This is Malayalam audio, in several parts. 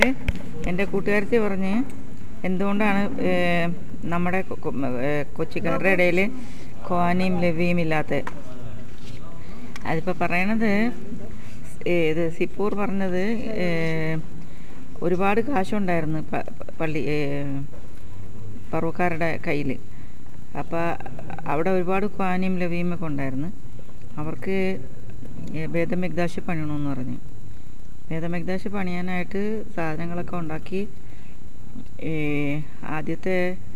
എൻ്റെ കൂട്ടുകാരത്തി പറഞ്ഞ് എന്തുകൊണ്ടാണ് ഏഹ്, നമ്മുടെ കൊ- കൊ- ഏഹ്, കൊച്ചിക്കാരുടെ ഇടയിൽ ഖ്വാനിയും ലവിയും ഇല്ലാത്തത് അതിപ്പോൾ പറയണത് ഏഹ്, ഇത് സിപ്പൂർ പറഞ്ഞത് ഏഹ്, ഒരുപാട് കാശുണ്ടായിരുന്നു പ- പ- പള്ളി ഏഹ്, പറവക്കാരുടെ കയ്യിൽ അപ്പോൾ അവിടെ ഒരുപാട് ഖ്വാനിയും ലവിയും ഒക്കെ ഉണ്ടായിരുന്നു അവർക്ക് ഭേദമെഗ്ദാശ് പണിയണമെന്ന് പറഞ്ഞു വേദമഗ്ദാശ് പണിയാനായിട്ട് സാധനങ്ങളൊക്കെ ഉണ്ടാക്കി ഈ ആദ്യത്തെ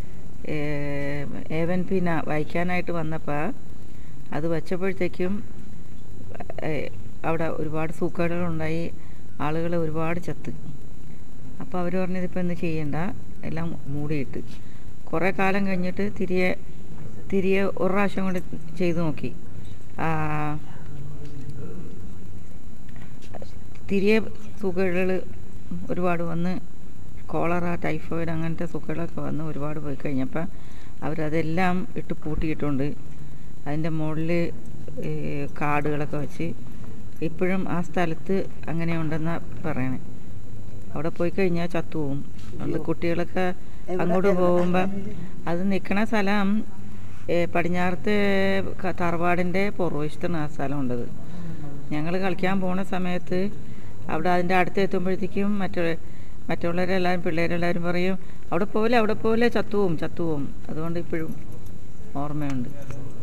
ഏവൻ പിന്ന വായിക്കാനായിട്ട് വന്നപ്പോൾ അത് വച്ചപ്പോഴത്തേക്കും ഏ, അവിടെ ഒരുപാട് സൂക്കേടുകളുണ്ടായി ആളുകൾ ഒരുപാട് ചത്ത് അപ്പോൾ അവർ പറഞ്ഞത് ഇപ്പം ഇന്ന് ചെയ്യണ്ട എല്ലാം മൂടിയിട്ട് കുറേ കാലം കഴിഞ്ഞിട്ട് തിരികെ തിരികെ ഒരു പ്രാവശ്യം കൊണ്ട് ചെയ്തു നോക്കി ആ, തിരികെ സുഖകൾ ഒരുപാട് വന്ന് കോളറ ടൈഫോയിഡ് അങ്ങനത്തെ സുഖങ്ങളൊക്കെ വന്ന് ഒരുപാട് പോയി കഴിഞ്ഞപ്പോൾ അവരതെല്ലാം ഇട്ട് പൂട്ടിയിട്ടുണ്ട് അതിൻ്റെ മുകളിൽ കാർഡുകളൊക്കെ വെച്ച് ഇപ്പോഴും ആ സ്ഥലത്ത് അങ്ങനെ ഉണ്ടെന്നാണ് പറയണേ അവിടെ പോയി കഴിഞ്ഞാൽ ചത്തുപോകും അതുകൊണ്ട് കുട്ടികളൊക്കെ അങ്ങോട്ട് പോകുമ്പോൾ അത് നിൽക്കണ സ്ഥലം ഏ, പടിഞ്ഞാറത്തെ ക- തറവാടിൻ്റെ പുറവശത്താണ് ആ സ്ഥലം ഉണ്ടത് ഞങ്ങൾ കളിക്കാൻ പോണ സമയത്ത് അവിടെ അതിൻ്റെ അടുത്ത് എത്തുമ്പോഴത്തേക്കും മറ്റു മറ്റുള്ളവരെല്ലാവരും പിള്ളേരെല്ലാവരും പറയും അവിടെ പോലെ അവിടെ പോലെ ചത്തുപോകും ചത്തുപോകും അതുകൊണ്ട് ഇപ്പോഴും ഓർമ്മയുണ്ട്